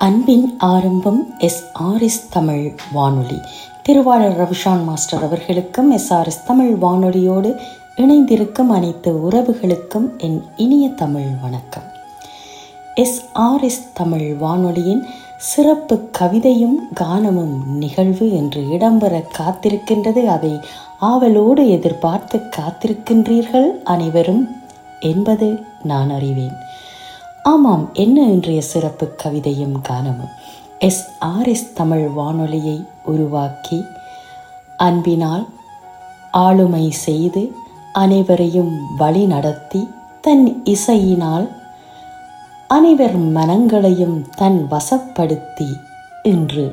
அன்பின் ஆரம்பம் S R S Tamil வானொலி திருவாளர் ரவிஷான் மாஸ்டர் அவர்களுக்கும் எஸ் ஆர்எஸ் தமிழ் வானொலியோடு இணைந்திருக்கும் அனைத்து உறவுகளுக்கும் என் இனிய தமிழ் வணக்கம் எஸ் ஆர்எஸ் தமிழ் வானொலியின் சிறப்பு கவிதையும் கானமும் நிகழ்வு என்று இடம்பெற காத்திருக்கின்றது அதை ஆவலோடு எதிர்பார்த்து காத்திருக்கின்றீர்கள் அனைவரும் என்பது நான் அறிவேன் ஆமாம் என்ன இன்றைய சிறப்பு கவிதையும் கானமும் எஸ் ஆர் எஸ் தமிழ் வானொலியை உருவாக்கி அன்பினால் ஆளுமை செய்து அனைவரையும் வழி நடத்தி தன் இசையினால் அனைவர் மனங்களையும் தன் வசப்படுத்தி இன்று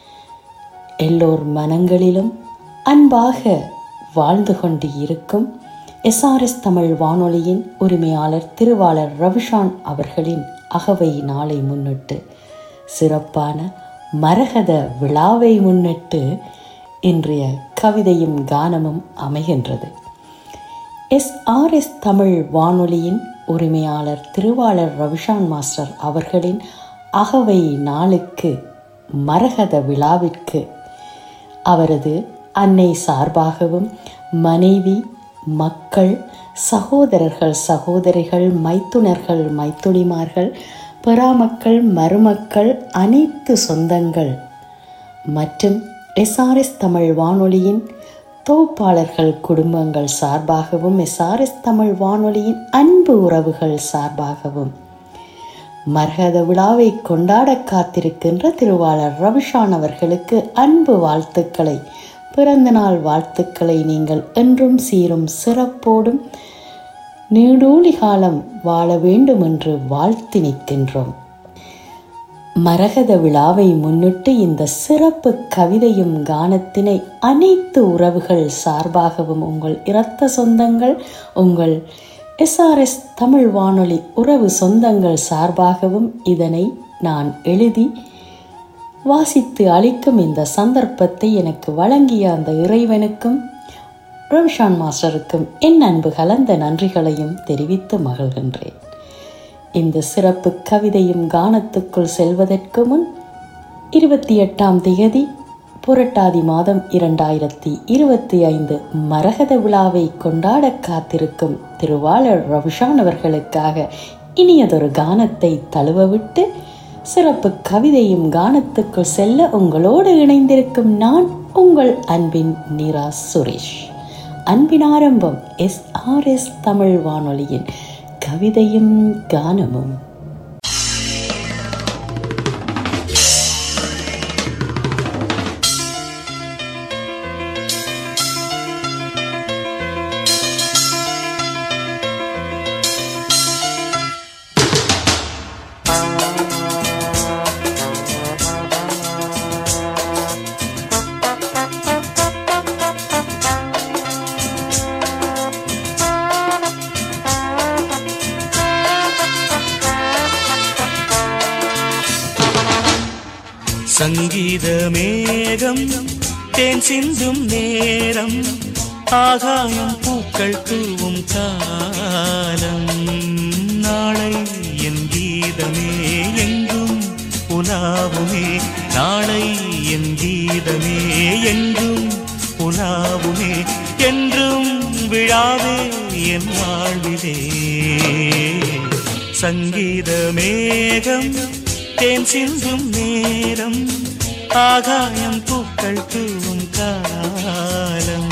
எல்லோர் மனங்களிலும் அன்பாக வாழ்ந்து கொண்டு இருக்கும் எஸ்ஆர்எஸ் தமிழ் வானொலியின் உரிமையாளர் திருவாளர் ரவிஷான் அவர்களின் அகவை நாளை முன்னிட்டு சிறப்பான மரகத விழாவை முன்னிட்டு இன்றைய கவிதையும் கானமும் அமைகின்றது எஸ்ஆர்எஸ் தமிழ் வானொலியின் உரிமையாளர் திருவாளர் ரவிஷான் மாஸ்டர் அவர்களின் அகவை நாளுக்கு மரகத விழாவிற்கு அவரது அன்னை சார்பாகவும் மனைவி மக்கள் சகோதரர்கள் சகோதரிகள் மைத்துனர்கள் மைத்துனிமார்கள் பெறாமக்கள் மருமக்கள் அனைத்து சொந்தங்கள் மற்றும் எஸ்ஆர்எஸ் தமிழ் வானொலியின் தொகுப்பாளர்கள் குடும்பங்கள் சார்பாகவும் எஸ்ஆர்எஸ் தமிழ் வானொலியின் அன்பு உறவுகள் சார்பாகவும் மரகத விழாவை கொண்டாட காத்திருக்கின்ற திருவாளர் ரவிஷான் அவர்களுக்கு அன்பு வாழ்த்துக்களை பிறந்தநாள் வாழ்த்துக்களை நீங்கள் என்றும் சீரும் சிறப்போடும் நீடூழி காலம் வாழ வேண்டும் என்று வாழ்த்தி நிற்கின்றோம் மரகத விழாவை முன்னிட்டு இந்த சிறப்பு கவிதையும் கானத்தினை அனைத்து உறவுகள் சார்பாகவும் உங்கள் இரத்த சொந்தங்கள் உங்கள் எஸ்ஆர்எஸ் தமிழ் வானொலி உறவு சொந்தங்கள் சார்பாகவும் இதனை நான் எழுதி வாசித்து அளிக்கும் இந்த சந்தர்ப்பத்தை எனக்கு வழங்கிய அந்த இறைவனுக்கும் ரவிஷான் மாஸ்டருக்கும் என் அன்பு கலந்த நன்றிகளையும் தெரிவித்து மகிழ்கின்றேன் இந்த சிறப்பு கவிதையும் கானத்துக்குள் செல்வதற்கு முன் இருபத்தி எட்டாம் தேதி புரட்டாதி மாதம் இரண்டாயிரத்தி இருபத்தி ஐந்து மரகத விழாவை கொண்டாட காத்திருக்கும் திருவாளர் ரவிஷான் அவர்களுக்காக இனியதொரு கானத்தை தழுவவிட்டு சிறப்பு கவிதையும் கானத்துக்குள் செல்ல உங்களோடு இணைந்திருக்கும் நான் உங்கள் அன்பின் நிரா சுரேஷ் அன்பின் ஆரம்பம் எஸ் ஆர் எஸ் தமிழ் வானொலியின் கவிதையும் கானமும் சங்கீத மேகம் தேன் சிந்தும் நேரம் ஆகாயம் பூக்கள் தூவும் காலம் நாளை என் கீதமே எங்கும் உலாவுமே நாளை என் கீதமே எங்கும் உலாவுமே என்றும் விழாவே என் வாழ்விலே சங்கீத மேகம் தேன் சிந்தும் நேரம் ஆகாயம் பூக்கள் தூவும் காலம்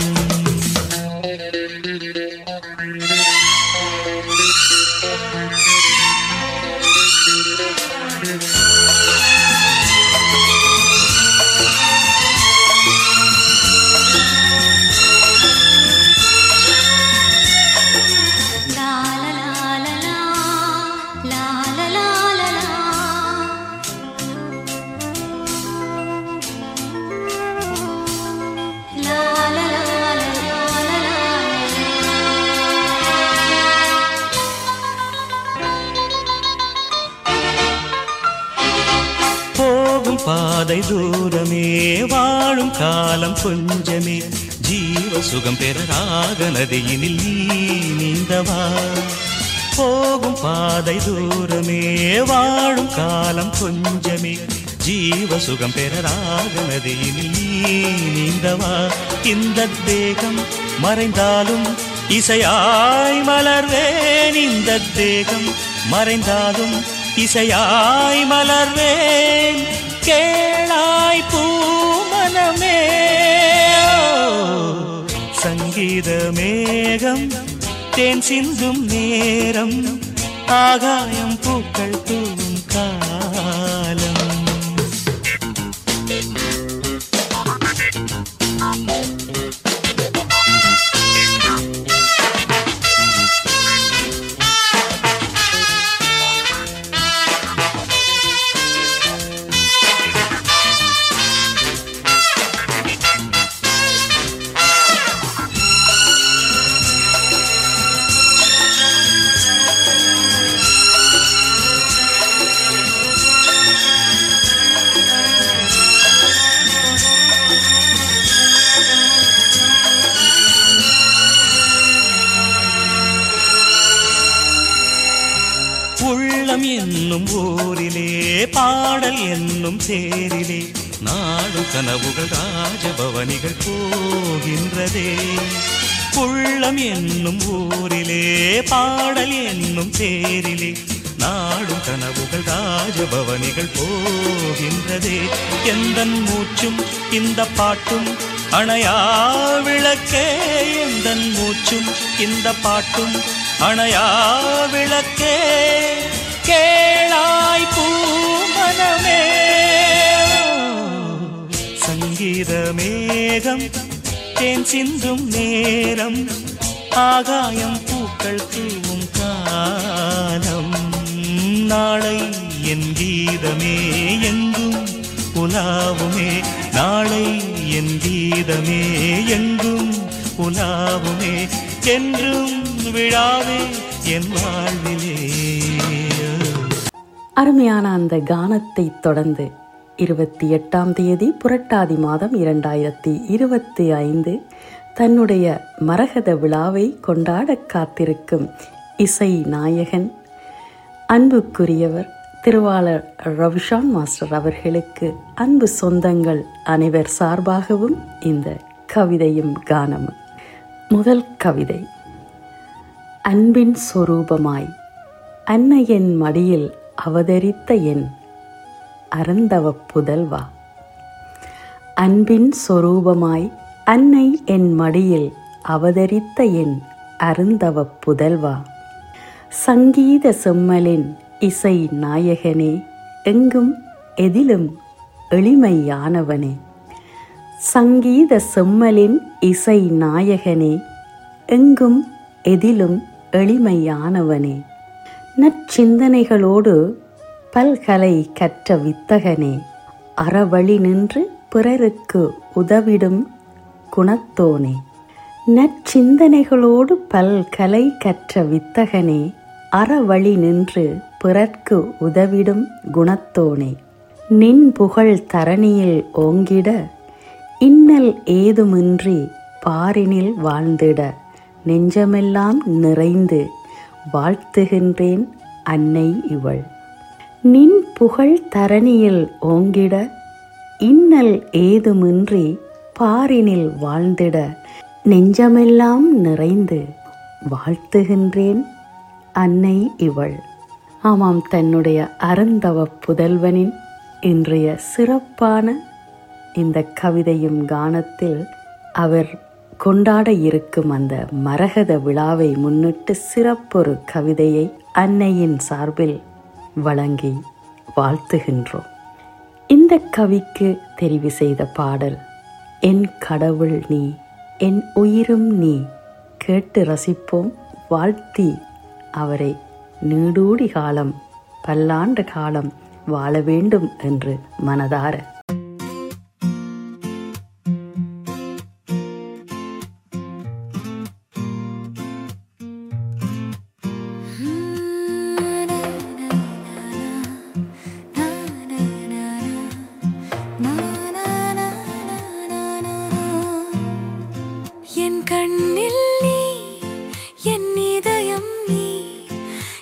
போகும் பாதை தூரமே வாழும் காலம் கொஞ்சமே ஜீவ சுகம் பெற ராக நதியினில் நீ நீந்தவா போகும் பாதை தூரமே வாழும் காலம் கொஞ்சமே ஜீவ சுகம் பெற ராக நதியில் நீ நீந்தவா இந்த தேகம் மறைந்தாலும் இசையாய் மலர்வேன் இந்த தேகம் மறைந்தாலும் இசையாய் மலர்வேன் கேளாய் பூமனமே சங்கீத மேகம் தேன் சிந்தும் நேரம் ஆகாயம் பூக்கள் தூவும் காலம் உள்ளம் என்னும் ஊரிலே பாடல் என்னும் தேரிலே நாடு கனவுகள் ராஜபவனிகள் போகின்றதே உள்ளம் என்னும் ஊரிலே பாடல் என்னும் தேரிலே நாடும் கனவுகள் ராஜபவனிகள் போகின்றதே எந்தன் மூச்சும் இந்த பாட்டும் அணையா விளக்கே எந்தன் மூச்சும் இந்த பாட்டும் அணையா விளக்கே கேளாய் பூமனமே சங்கீத மேகம் தேன் சிந்தும் நேரம் ஆகாயம் பூக்கள் தூவும் காலம் நாளை என் கீதமே எங்கும் உலாவுமே நாளை என் கீதமே எங்கும் உலாவுமே என்றும் விழாவே என் வாழ்விலே அருமையான அந்த கானத்தை தொடர்ந்து இருபத்தி எட்டாம் தேதி புரட்டாதி மாதம் இரண்டாயிரத்தி இருபத்தி ஐந்து தன்னுடைய மரகத விழாவை கொண்டாட காத்திருக்கும் இசை நாயகன் அன்புக்குரியவர் திருவாளர் ரவிஷான் மாஸ்டர் அவர்களுக்கு அன்பு சொந்தங்கள் அனைவர் சார்பாகவும் இந்த கவிதையும் கானமும் முதல் கவிதை அன்பின் சொரூபமாய் அன்னையின் மடியில் அவதரித்த என் அருந்தவ புதல்வா அன்பின் சொரூபமாய் அன்னை என் மடியில் அவதரித்த என் அருந்தவ புதல்வா சங்கீத செம்மலின் இசை நாயகனே எங்கும் எதிலும் எளிமையானவனே சங்கீத செம்மலின் இசை நாயகனே எங்கும் எதிலும் எளிமையானவனே நற்சிந்தனைகளோடு பல்கலை கற்ற வித்தகனே அறவழி நின்று பிறருக்கு உதவிடும் குணத்தோனே நற்சிந்தனைகளோடு பல்கலை கற்ற வித்தகனே அறவழி நின்று பிறர்க்கு உதவிடும் குணத்தோனே நின் புகழ் தரணியில் ஓங்கிட இன்னல் ஏதுமின்றி பாரினில் வாழ்ந்திட நெஞ்சமெல்லாம் நிறைந்து வாழ்த்துகின்றேன் அன்னை இவள் நின் புகழ் தரணியில் ஓங்கிட இன்னல் ஏதுமின்றி பாரினில் வாழ்ந்திட நெஞ்சமெல்லாம் நிறைந்து வாழ்த்துகின்றேன் அன்னை இவள் ஆமாம் தன்னுடைய அருந்தவ புதல்வனின் இன்றைய சிறப்பான இந்த கவிதையும் கானத்தில் அவர் கொண்டாட இருக்கும் அந்த மரகத விழாவை முன்னிட்டு சிறப்பொரு கவிதையை அன்னையின் சார்பில் வழங்கி வாழ்த்துகின்றோம் இந்த கவிக்கு தெரிவு செய்த பாடல் என் கடவுள் நீ என் உயிரும் நீ கேட்டு ரசிப்போம் வாழ்த்தி அவரை நீடூடி காலம் பல்லாண்டு காலம் வாழ வேண்டும் என்று மனதார என் கண்ணில் நீ என் இதயம் நீ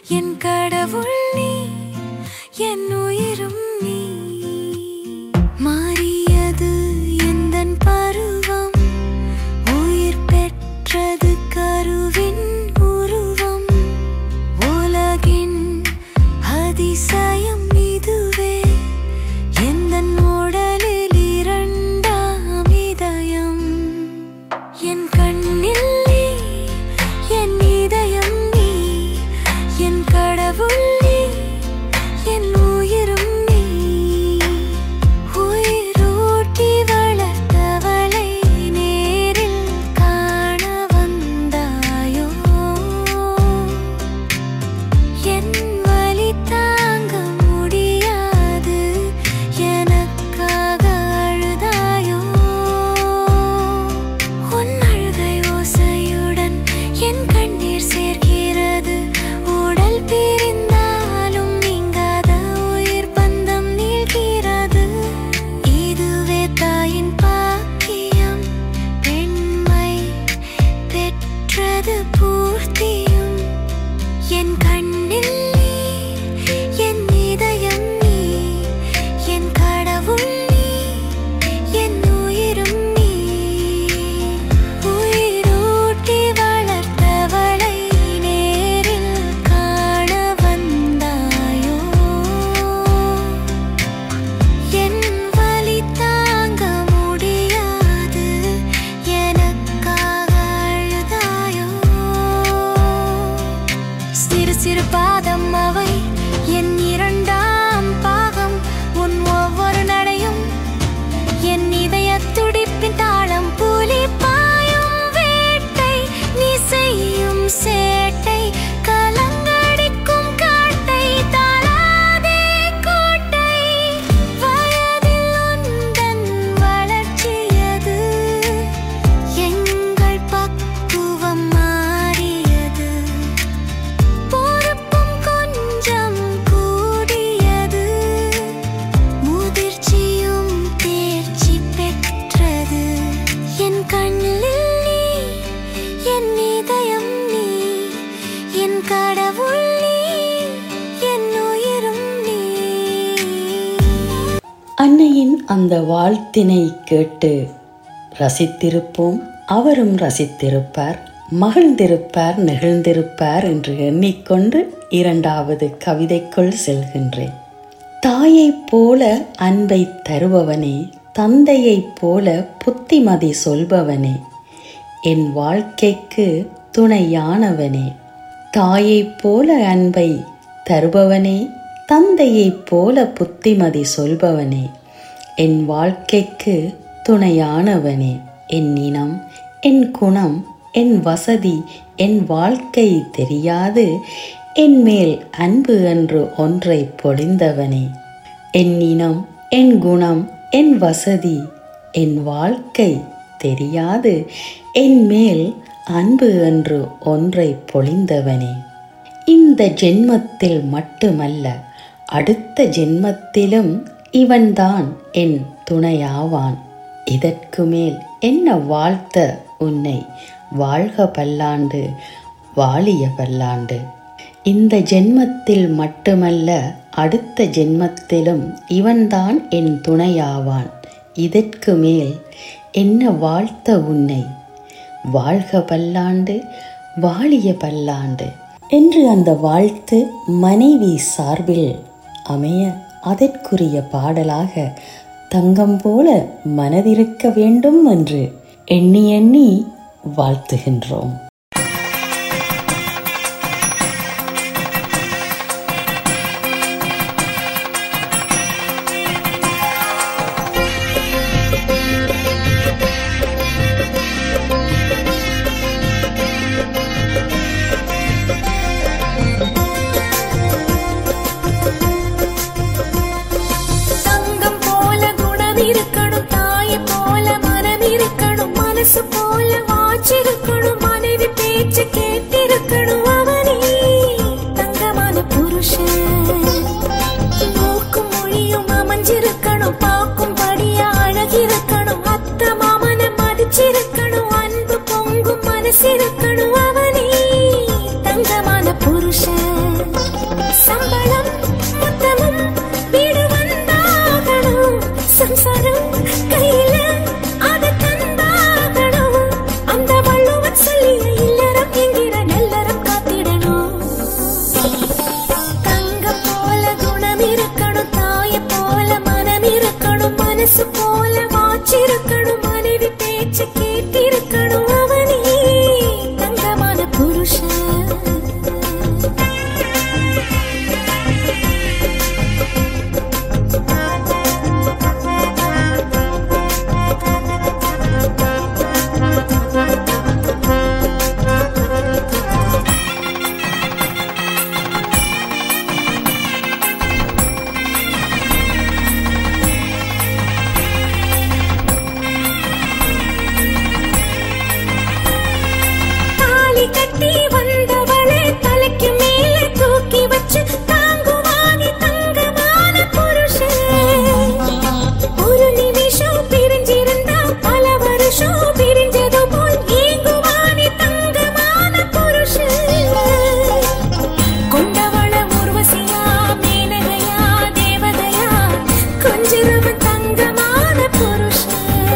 அன்னையின் அந்த வாழ்த்தினை கேட்டு ரசித்திருப்போம் அவரும் ரசித்திருப்பார் மகிழ்ந்திருப்பார் நெகிழ்ந்திருப்பார் என்று எண்ணிக்கொண்டு இரண்டாவது கவிதைக்குள் செல்கின்றேன் தாயைப் போல அன்பை தருபவனே தந்தையைப் போல புத்திமதி சொல்பவனே என் வாழ்க்கைக்கு துணையானவனே தாயைப் போல அன்பை தருபவனே தந்தையைப் போல புத்திமதி சொல்பவனே என் வாழ்க்கைக்கு துணையானவனே என் இனம் என் குணம் என் வசதி என் வாழ்க்கை தெரியாது என் மேல் அன்பு என்று ஒன்றை பொழிந்தவனே என் இனம் என் குணம் என் வசதி என் வாழ்க்கை தெரியாது என் மேல் அன்பு என்று ஒன்றை பொழிந்தவனே இந்த ஜென்மத்தில் மட்டுமல்ல அடுத்த ஜென்மத்திலும் இவன்தான் என் துணையாவான் இதற்கு மேல் என்ன வாழ்த்த உன்னை வாழ்க பல்லாண்டு வாழிய பல்லாண்டு இந்த ஜென்மத்தில் மட்டுமல்ல அடுத்த ஜென்மத்திலும் இவன்தான் என் துணையாவான் இதற்கு மேல் என்ன வாழ்த்த உன்னை வாழ்க பல்லாண்டு வாழிய பல்லாண்டு என்று அந்த வாழ்த்து மனைவி சார்பில் அமைய அதற்குரிய பாடலாக தங்கம் போல மனதிருக்க வேண்டும் என்று எண்ணி எண்ணி வாழ்த்துகின்றோம் தங்கம் போல குணம் இருக்கணும் தாயை போல மனம் இருக்கணும் மனசு போல வாச்சிருக்கணும் மனைவி பேச்சு கேட்டிருக்கணும் அவனே தங்கமான புருஷன் மூக்கும் மொழியும் அமைஞ்சிருக்கணும் பார்க்கும் படியா அழகிருக்கணும் அத்த மாமனை மதிச்சிருக்கணும் அன்பு பொங்கும் மனசிருக்கணும் அவனே தங்கமான புருஷன் சம்பளம் மொத்தமும் வீடு வந்தாகணும் சம்சாரம் கையில அது தந்தாகணும் அந்த வள்ளுவன் சொல்லிய இல்லறம் என்கிற நல்லறம் காத்திடணும் தங்க போல குணம் இருக்கணும் தாய போல மனம் இருக்கணும் மனசு போல வாச்சிருக்கணும் மனைவி பேச்சு கேட்டிருக்கணும் அவனே தங்கமான புருஷன் தாலி கட்டி வந்தவளை தலைக்கு மேல தூக்கி வச்சு தாங்குவானி தங்கமான புருஷன் ஒரு நிமிஷம் பிரிஞ்சிருந்தா பல வருஷம் பிரிஞ்சது போல் ஏங்குவானி தங்கமான புருஷன் கொண்டவள உர்வசியா மேனகையா தேவதையா கொஞ்சிரவன் தங்கமான புருஷன்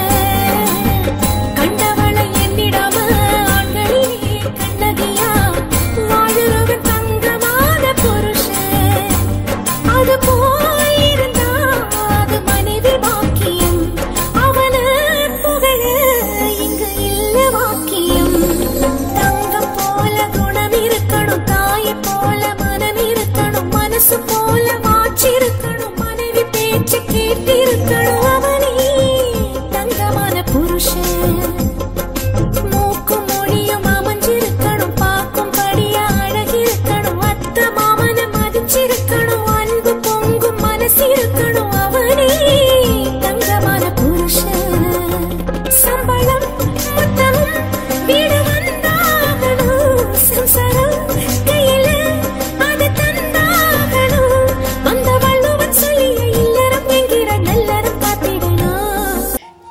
கண்டவளை எண்ணிடாம ஆண்களிலே கண்ணகியா வாழுறவன் தங்கமான புருஷன் அது போயிருந்தா அது மனைவி பாக்கியம் அவன புகழ இங்கு இல்ல வாக்கியம் தங்கம் போல குணம் இருக்கணும் தாயை போல மனம் இருக்கணும் மனசு போல வாச்சிருக்கணும் மனைவி பேச்சு கேட்டிருக்கணும் அவனே தங்கமான புருஷன் மூக்கும் மொழியும் அமைஞ்சிருக்கணும் பார்க்கும் படியா அழகிருக்கணும் அத்த மாமனை மதிச்சிருக்கணும் அன்பு பொங்கும் மனசிருக்கணும் அவனே தங்கமான புருஷன் சம்பளம் மொத்தமும் வீடு வந்தாகணும் சம்சாரம் கையில அது தந்தாகணும் அந்த வள்ளுவன் சொல்லிய இல்லறம் என்கிற நல்லறம்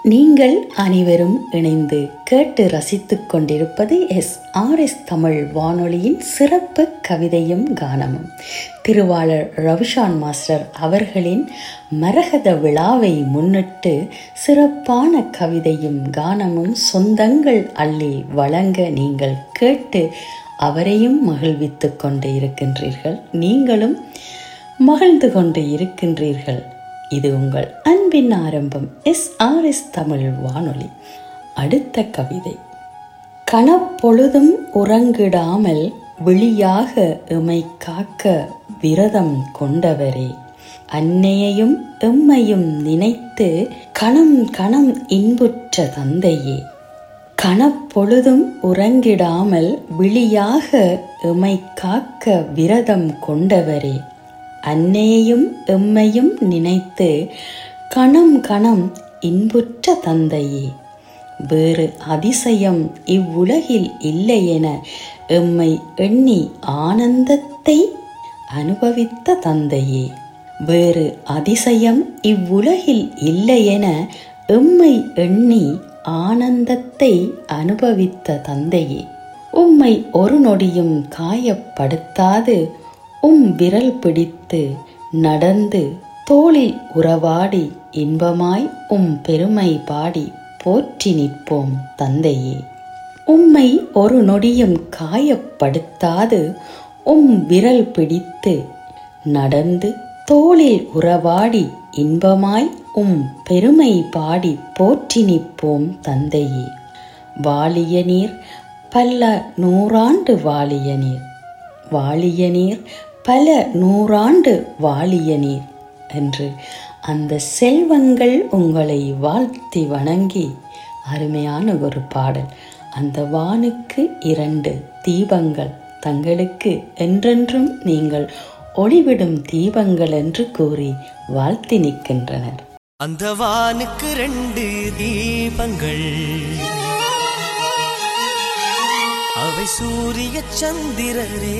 நீங்கள் அனைவரும் இணைந்து கேட்டு ரசித்துக் கொண்டிருப்பது எஸ் ஆர் எஸ் தமிழ் வானொலியின் சிறப்பு கவிதையும் கானமும் திருவாளர் ரவிஷான் மாஸ்டர் அவர்களின் மரகத விழாவை முன்னிட்டு சிறப்பான கவிதையும் கானமும் சொந்தங்கள் அள்ளி வழங்க நீங்கள் கேட்டு அவரையும் மகிழ்வித்துக் கொண்டு இருக்கின்றீர்கள் நீங்களும் மகிழ்ந்து கொண்டு இருக்கின்றீர்கள் இது உங்கள் அன்பின் ஆரம்பம் எஸ் ஆர் எஸ் தமிழ் வானொலி அடுத்த கவிதை கணப்பொழுதும் உறங்கிடாமல் விழியாக எமை காக்க விரதம் கொண்டவரே அன்னையையும் எம்மையும் நினைத்து கணம் கணம் இன்புற்ற தந்தையே கணப்பொழுதும் உறங்கிடாமல் விழியாக எமை காக்க விரதம் கொண்டவரே அன்னையையும் எம்மையும் நினைத்து கணம் கணம் இன்புற்ற தந்தையே வேறு அதிசயம் இவ்வுலகில் இல்லையென எம்மை எண்ணி ஆனந்தத்தை அனுபவித்த தந்தையே வேறு அதிசயம் இவ்வுலகில் இல்லையென எம்மை எண்ணி ஆனந்தத்தை அனுபவித்த தந்தையே உம்மை ஒரு நொடியும் காயப்படுத்தாது உம் விரல் பிடித்து நடந்து தோளில் உறவாடி இன்பமாய் உம் பெருமை பாடி போற்றி நிற்போம் தந்தையே உம்மை ஒரு நொடியும் காயப்படுத்தாது உம் விரல் பிடித்து நடந்து தோளில் உறவாடி இன்பமாய் உம் பெருமை பாடி போற்றி நிற்போம் தந்தையே வாலிய நீர் பல்ல நூறாண்டு வாலிய நீர் வாலிய நீர் பல நூறாண்டு வாலிய நீர் என்று அந்த செல்வங்கள் உங்களை வாழ்த்தி வணங்கி அருமையான ஒரு பாடல் அந்த வானுக்கு இரண்டு தீபங்கள் தங்களுக்கு என்றென்றும் நீங்கள் ஒளிவிடும் தீபங்கள் என்று கூறி வாழ்த்தி நிற்கின்றனர் அந்த வானுக்கு ரெண்டு தீபங்கள் அவை சூரிய சந்திரரே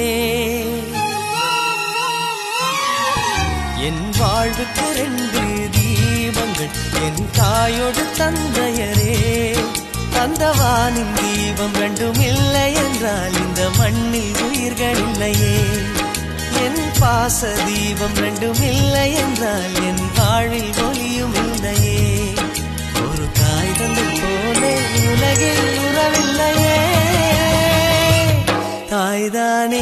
என் வாழ்வுக்கு ரெண்டு தீபங்கள் என் தாயோடு தந்தையரே அந்த வானின் தீபம் ரெண்டும் இல்லை என்றால் இந்த மண்ணில் உயிர்கள் இல்லையே என் பாச தீபம் ரெண்டும் இல்லை என்றால் என் வாழ்வில் ஒளியும் இல்லையே ஒரு தாய் தந்தை போலே உலகில் உறவில்லையே தாய்தானே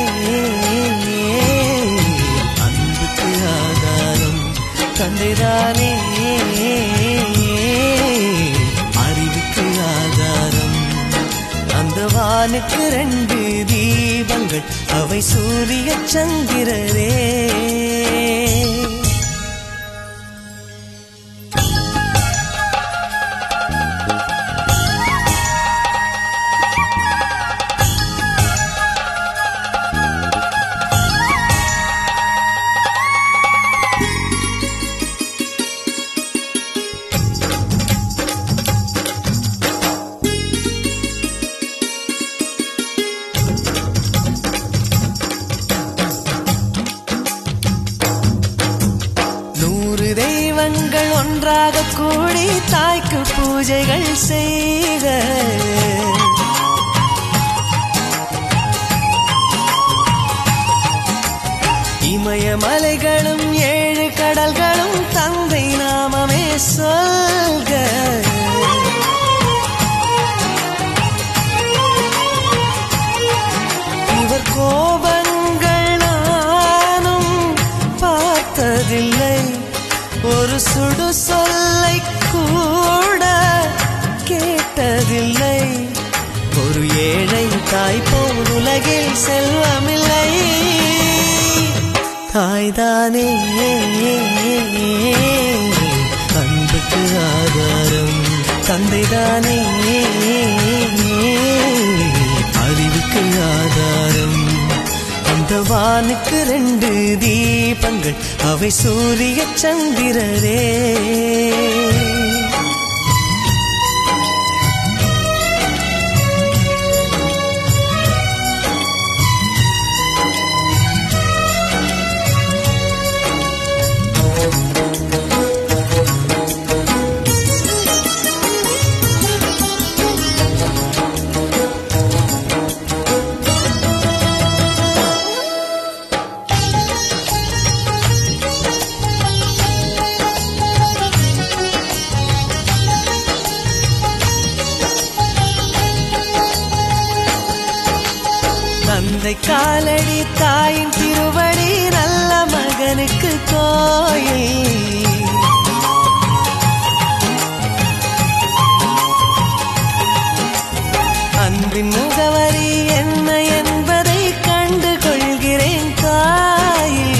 அன்புக்கு ஆதாரம் தந்தைதானே அறிவுக்கு ஆதாரம் அந்த வானுக்கு ரெண்டு தீபங்கள் அவை சூரிய சந்திரரே நூறு தெய்வங்கள் ஒன்றாக கூடி தாய்க்கு பூஜைகள் செய்த இமயமலைகளும் ஏழு கடல்களும் தந்தை நாமமே சொல்க இவர் கோபங்கள் நானும் பார்த்ததில்லை ஒரு சுடு சொல்லை கூட கேட்டதில்லை ஒரு ஏழை தாய் போல் உலகில் செல்வமில்லை தாய்தானே அன்புக்கு ஆதாரம் தந்தைதானே அறிவுக்கு ஆதாரம் அந்த வானுக்கு ரெண்டு தீபங்கள் அவை சூரிய சந்திரரே நாலடி தாயின் திருவடி நல்ல மகனுக்கு கோயில் அன்பின் முகவரி என்ன என்பதை கண்டு கொள்கிறேன் தாயே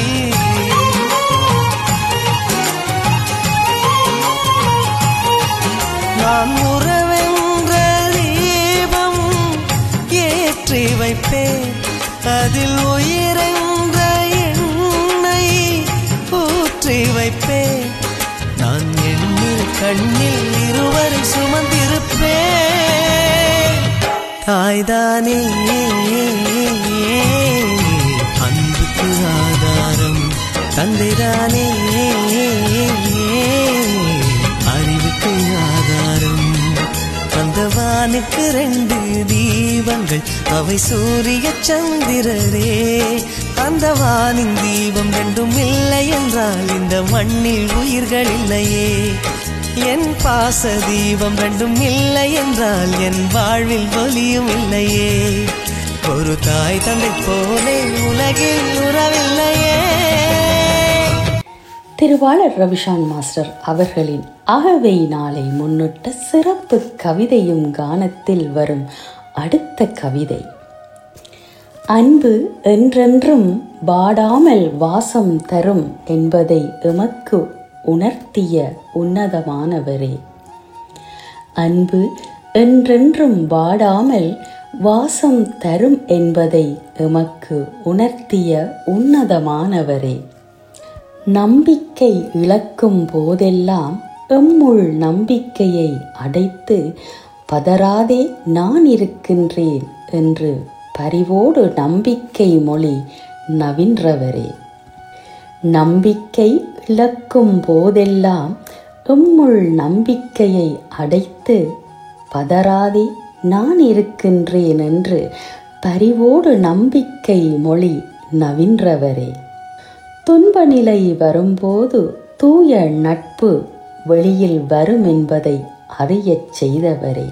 நான் உறவென்ற தீபம் ஏற்றி வைப்பேன் அதில் உயிரென்ற எண்ணெய் ஊற்றி வைப்பேன் நான் எண்ணில் கண்ணில் இருவரை சுமந்திருப்பேன் தாய்தானே அன்புக்கு ஆதாரம் தந்தைதானே அறிவுக்கு ஆதாரம் தந்தவானுக்கு ரெண்டு தீபங்கள் அவை சூரிய சந்திரரே அந்த வானின் தீபம் ரெண்டும் இல்லை என்றால் இந்த மண்ணில் உயிர்கள் இல்லையே என் பாச தீபம் ரெண்டும் இல்லை என்றால் என் வாழ்வில் ஒலியும் இல்லையே ஒரு தாய் தந்தை போலே உலகில் உறவில்லையே திருவாளர் ரவிஷான் மாஸ்டர் அவர்களின் அகவை நாளை முன்னிட்ட சிறப்பு கவிதையும் கானத்தில் வரும் அடுத்த கவிதை அன்பு என்றென்றும் வாடாமல் வாசம் தரும் என்பதை எமக்கு உணர்த்திய உன்னதமானவரே அன்பு என்றென்றும் வாடாமல் வாசம் தரும் என்பதை எமக்கு உணர்த்திய உன்னதமானவரே நம்பிக்கை இழக்கும் போதெல்லாம் எம்முள் நம்பிக்கையை அடைத்து பதறாதே நான் இருக்கின்றேன் என்று பரிவோடு நம்பிக்கை மொழி நவின்றவரே நம்பிக்கை இழக்கும் போதெல்லாம் எம்முள் நம்பிக்கையை அடைத்து பதறாதே நான் இருக்கின்றேன் என்று பரிவோடு நம்பிக்கை மொழி நவின்றவரே துன்ப நிலை வரும்போது தூய நட்பு வெளியில் வரும் என்பதை அறியச் செய்தவரே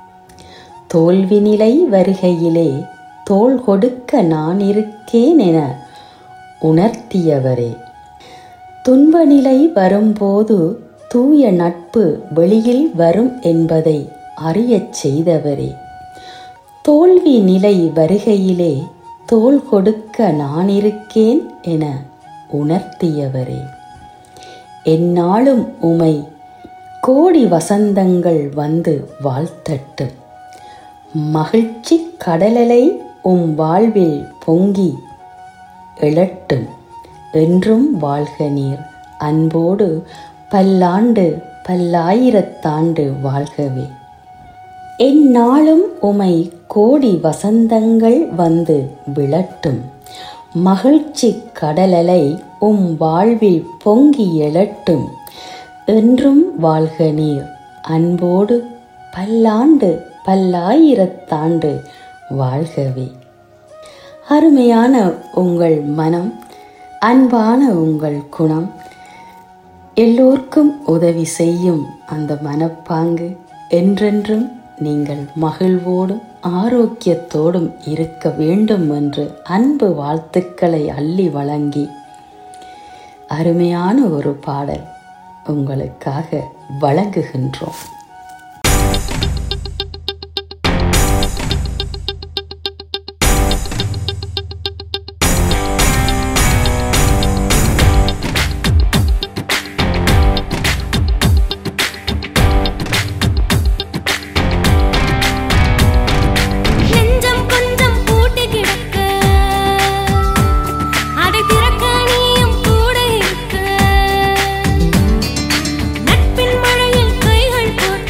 தோல்வி நிலை வருகையிலே தோள் கொடுக்க நான் இருக்கேன் என உணர்த்தியவரே துன்ப நிலை வரும்போது தூய நட்பு வெளியில் வரும் என்பதை அறியச் செய்தவரே தோல்வி நிலை வருகையிலே தோள் கொடுக்க நான் இருக்கேன் என உணர்த்தியவரே எந்நாளும் உமை கோடி வசந்தங்கள் வந்து வாழ்த்தட்டும் மகிழ்ச்சி கடலலை உம் வாழ்வில் பொங்கி எழட்டும் என்றும் வாழ்க நீர் அன்போடு பல்லாண்டு பல்லாயிரத்தாண்டு வாழ்கவே எந்நாளும் உமை கோடி வசந்தங்கள் வந்து விழட்டும் மகிழ்ச்சி கடலலை உம் வாழ்வில் பொங்கி எழட்டும் என்றும் வாழ்க நீர் அன்போடு பல்லாண்டு பல்லாயிரத்தாண்டு வாழ்கவே அருமையான உங்கள் மனம் அன்பான உங்கள் குணம் எல்லோருக்கும் உதவி செய்யும் அந்த மனப்பாங்கு என்றென்றும் நீங்கள் மகிழ்வோடும் ஆரோக்கியத்தோடும் இருக்க வேண்டும் என்று அன்பு வாழ்த்துக்களை அள்ளி வழங்கி அருமையான ஒரு பாடல் உங்களுக்காக வழங்குகின்றோம் நெஞ்சம் கொஞ்சம் பூட்டி கிடக்க அதை திறக்க நீயும் கூட இருக்க நட்பின் மழையில் கைகள் கோர்க்க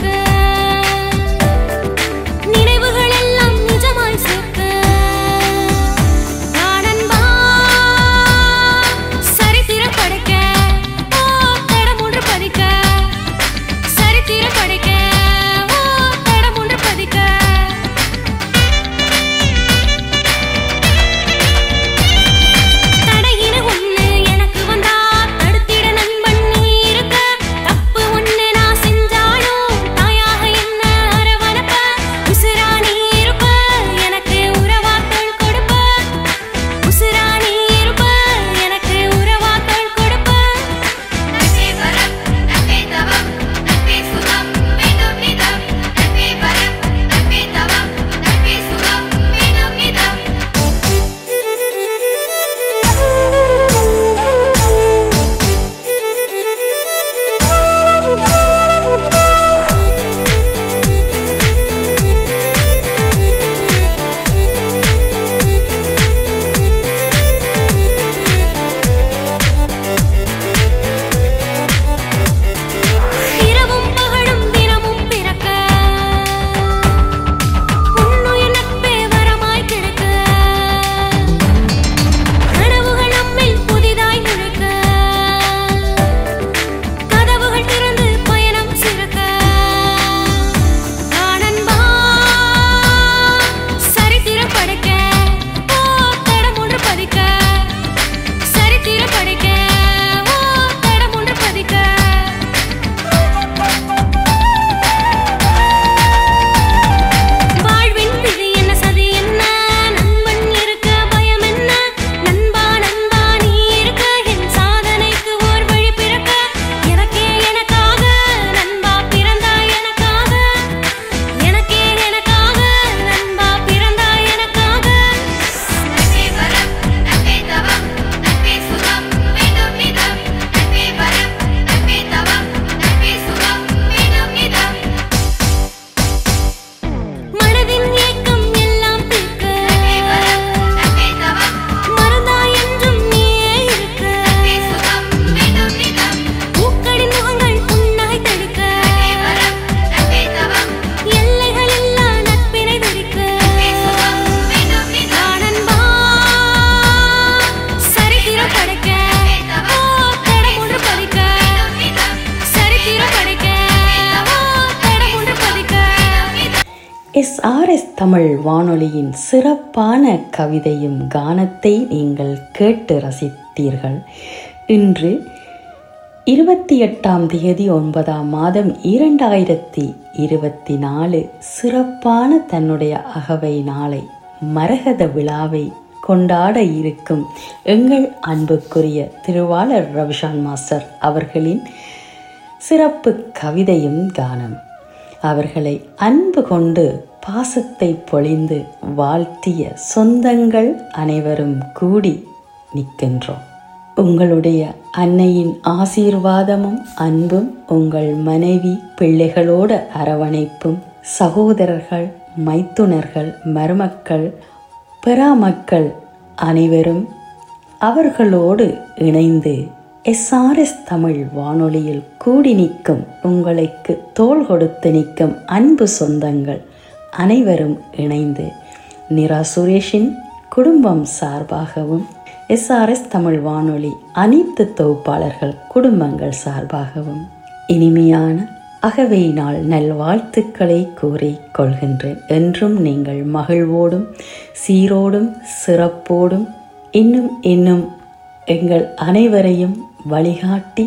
எஸ்ஆர்எஸ் தமிழ் வானொலியின் சிறப்பான கவிதையும் கானத்தை நீங்கள் கேட்டு ரசித்தீர்கள் இன்று இருபத்தி எட்டாம் தேதி ஒன்பதாம் மாதம் இரண்டாயிரத்தி இருபத்தி நாலு சிறப்பான தன்னுடைய அகவை நாளை மரகத விழாவை கொண்டாட இருக்கும் எங்கள் அன்புக்குரிய திருவாளர் ரவிஷான் மாஸ்டர் அவர்களின் சிறப்பு கவிதையும் கானம் அவர்களை அன்பு கொண்டு பாசத்தை பொழிந்து வாழ்த்திய சொந்தங்கள் அனைவரும் கூடி நிற்கின்றோம் உங்களுடைய அன்னையின் ஆசீர்வாதமும் அன்பும் உங்கள் மனைவி பிள்ளைகளோட அரவணைப்பும் சகோதரர்கள் மைத்துனர்கள் மருமக்கள் பெறாமக்கள் அனைவரும் அவர்களோடு இணைந்து எஸ்ஆர்எஸ் தமிழ் வானொலியில் கூடி நிற்கும் உங்களுக்கு தோள் கொடுத்து நிற்கும் அன்பு சொந்தங்கள் அனைவரும் இணைந்து நிரா சுரேஷின் குடும்பம் சார்பாகவும் எஸ்ஆர்எஸ் தமிழ் வானொலி அனைத்து தொகுப்பாளர்கள் குடும்பங்கள் சார்பாகவும் இனிமையான அகவை நாள் நல்வாழ்த்துக்களை கூறி கொள்கின்றேன் என்றும் நீங்கள் மகிழ்வோடும் சீரோடும் சிறப்போடும் இன்னும் இன்னும் எங்கள் அனைவரையும் வழிகாட்டி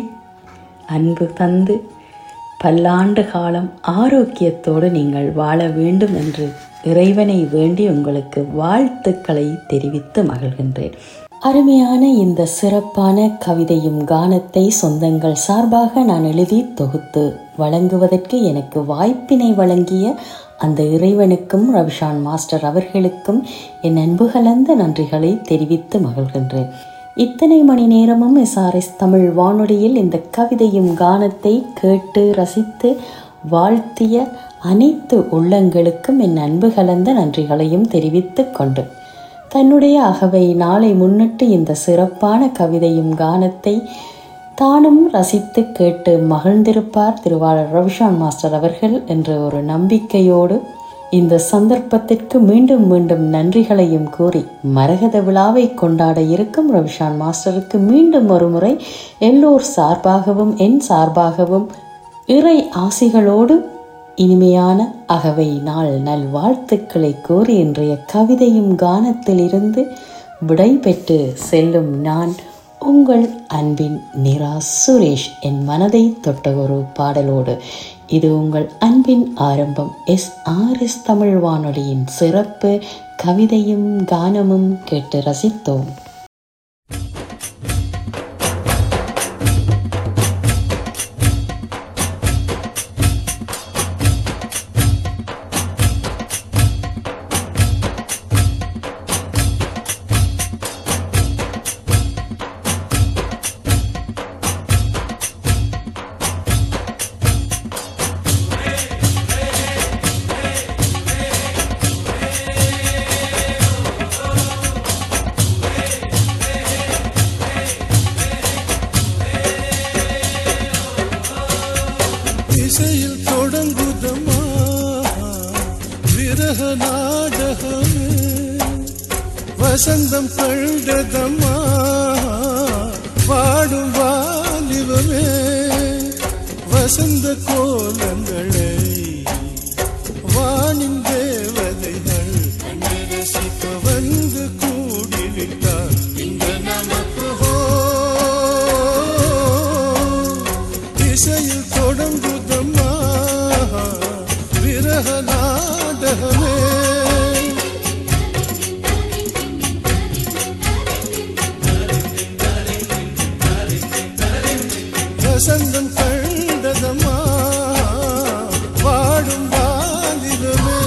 அன்பு தந்து பல்லாண்டு காலம் ஆரோக்கியத்தோடு நீங்கள் வாழ வேண்டும் என்று இறைவனை வேண்டி உங்களுக்கு வாழ்த்துக்களை தெரிவித்து மகிழ்கின்றேன் அருமையான இந்த சிறப்பான கவிதையும் கானத்தை சொந்தங்கள் சார்பாக நான் எழுதி தொகுத்து வழங்குவதற்கு எனக்கு வாய்ப்பினை வழங்கிய அந்த இறைவனுக்கும் ரவிஷான் மாஸ்டர் அவர்களுக்கும் என் அன்பு கலந்த நன்றிகளை தெரிவித்து மகிழ்கின்றேன் இத்தனை மணி நேரமும் எஸ்ஆர்எஸ் தமிழ் வானொலியில் இந்த கவிதையும் கானத்தை கேட்டு ரசித்து வாழ்த்திய அனைத்து உள்ளங்களுக்கும் என் அன்பு கலந்த நன்றிகளையும் தெரிவித்துக் கொண்டு தன்னுடைய அகவை நாளை முன்னிட்டு இந்த சிறப்பான கவிதையும் கானத்தை தானும் ரசித்து கேட்டு மகிழ்ந்திருப்பார் திருவாளர் ரவிஷான் மாஸ்டர் அவர்கள் என்ற ஒரு நம்பிக்கையோடு இந்த சந்தர்ப்பத்திற்கு மீண்டும் மீண்டும் நன்றிகளையும் கூறி மரகத விழாவை கொண்டாட இருக்கும் ரவிஷான் மாஸ்டருக்கு மீண்டும் ஒரு முறை எல்லோர் சார்பாகவும் என் சார்பாகவும் இறை ஆசிகளோடு இனிமையான அகவை நாள் நல்வாழ்த்துக்களை கூறி இன்றைய கவிதையும் கானத்திலிருந்து விடை பெற்று செல்லும் நான் உங்கள் அன்பின் நிரா சுரேஷ் என் மனதை தொட்ட ஒரு பாடலோடு இது உங்கள் அன்பின் ஆரம்பம் எஸ் ஆர் எஸ் தமிழ் வானொலியின் சிறப்பு கவிதையும் கானமும் கேட்டு ரசித்தோம் இசையில் தொடங்குதம்மா விரக நாடகமே வசந்தம் கண்டதம்மா பாடும் வாலிபமே வசந்த கோலங்களை வானின் தேவதைகள் கண்டு ரசிக்க வந்து கூடிவிட்டார் இந்த நமக்கு ஹோ இசையில் தொடங்குதம்மா விரக நாடகமே வசந்தம் கண்டதம்மா வாடும் வாலிபமே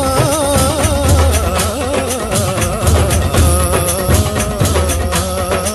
ஆ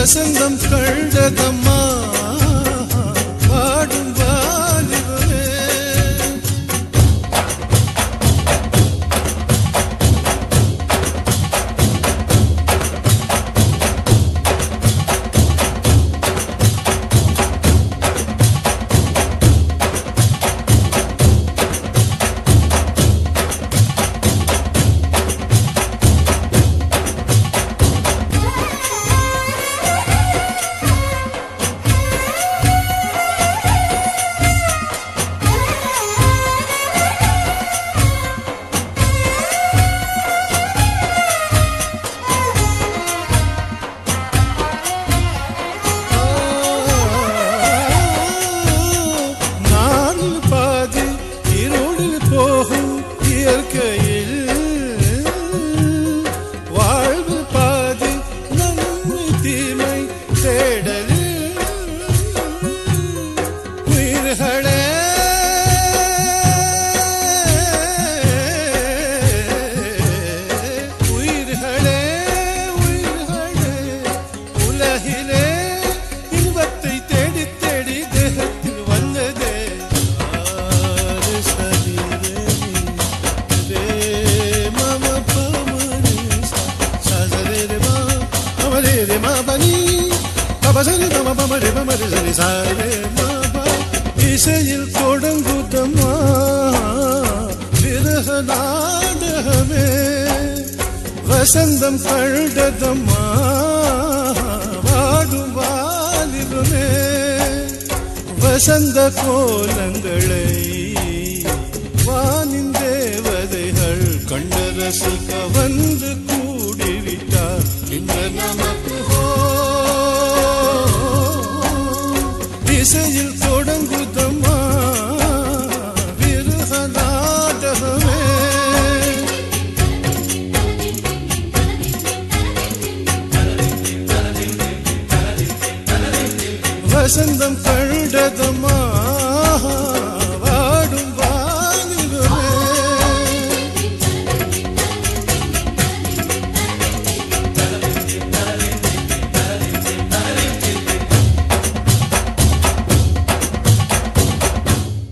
வசந்தம் கண்டதம்மா பாடும் வாலிபமே நாளில் பாதி இருளில் போகும் இயற்கையில் வாழ்வு பாதி நன்மை தீமை தேடலில் உயிர்களே உயிர்களே உயிர்களே உலகிலே இன்பத்தை தேடி தேடி தேகத்தில் வந்ததே ஆறு சரீரே ரே மம பமனி சதரே ரே மா அமரே ரே மா பனி பபசரி மம பமரே பமரே சரி சாரே மா பா இசையில் தொடங்குதம்மா விரக நாடகமே வசந்தம் கழுதம்மா வாடும் வாலிபமே வசந்த கோலங்களை வானின் தேவதைகள் கண்ட ரசிக்க வந்து கூடிவிட்டார் இந்த நமக்கு ஹோ இசையில் தொடங்குதம்மா விருக நாடகமே வசந்தம் கழுடதம்மா